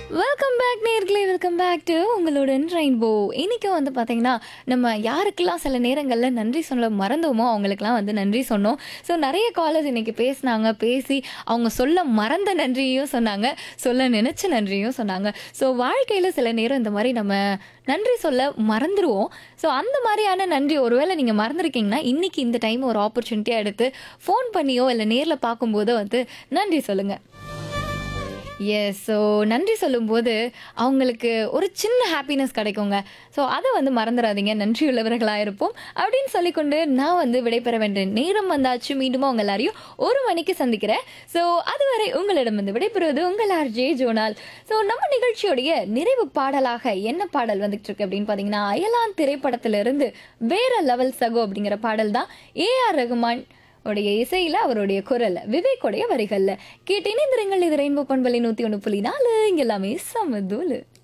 welcome back நேர்களே welcome back to உங்களுடன் rainbow இன்னைக்கு வந்து பார்த்தீங்கன்னா நம்ம யாருக்கெல்லாம் சில நேரங்களில் நன்றி சொல்ல மறந்தோமோ அவங்களுக்கெல்லாம் வந்து நன்றி சொன்னோம் ஸோ நிறைய காலர்ஸ் இன்னைக்கு பேசினாங்க பேசி அவங்க சொல்ல மறந்த நன்றியும் சொன்னாங்க சொல்ல நினைச்ச நன்றியும் சொன்னாங்க ஸோ வாழ்க்கையில் சில நேரம் இந்த மாதிரி நம்ம நன்றி சொல்ல மறந்துடுவோம் ஸோ அந்த மாதிரியான நன்றி ஒருவேளை நீங்கள் மறந்துருக்கீங்கன்னா இன்னைக்கு இந்த டைம் ஒரு ஆப்பர்ச்சுனிட்டியாக எடுத்து ஃபோன் பண்ணியோ இல்லை நேரில் பார்க்கும்போதோ வந்து நன்றி சொல்லுங்கள் எஸ் ஸோ நன்றி சொல்லும்போது அவங்களுக்கு ஒரு சின்ன ஹாப்பினஸ் கிடைக்குங்க ஸோ அதை வந்து மறந்துடாதீங்க நன்றியுள்ளவர்களாக இருப்போம் அப்படின்னு சொல்லிக்கொண்டு நான் வந்து விடைபெற வேண்டிய நேரம் வந்தாச்சு மீண்டும் அவங்க எல்லாரையும் ஒரு மணிக்கு சந்திக்கிறேன் ஸோ அதுவரை உங்களிடம் வந்து விடைபெறுவது உங்கள் ஆர் ஜே ஜோனால் ஸோ நம்ம நிகழ்ச்சியோடைய நிறைவு பாடலாக என்ன பாடல் வந்துட்டு இருக்கு அப்படின்னு பார்த்தீங்கன்னா அயலான் திரைப்படத்திலிருந்து வேற லெவல் சகோ அப்படிங்கிற பாடல் தான் ஏஆர் ரகுமான் உடைய இசையில அவருடைய குரல்ல விவேக்குடைய வரிகள்ல கேட்டு இணைந்திருங்கள் இது ரெயின்போ பண்பலை நூத்தி ஒன்று புள்ளி நாலு இங்க எல்லாமே சமதூலு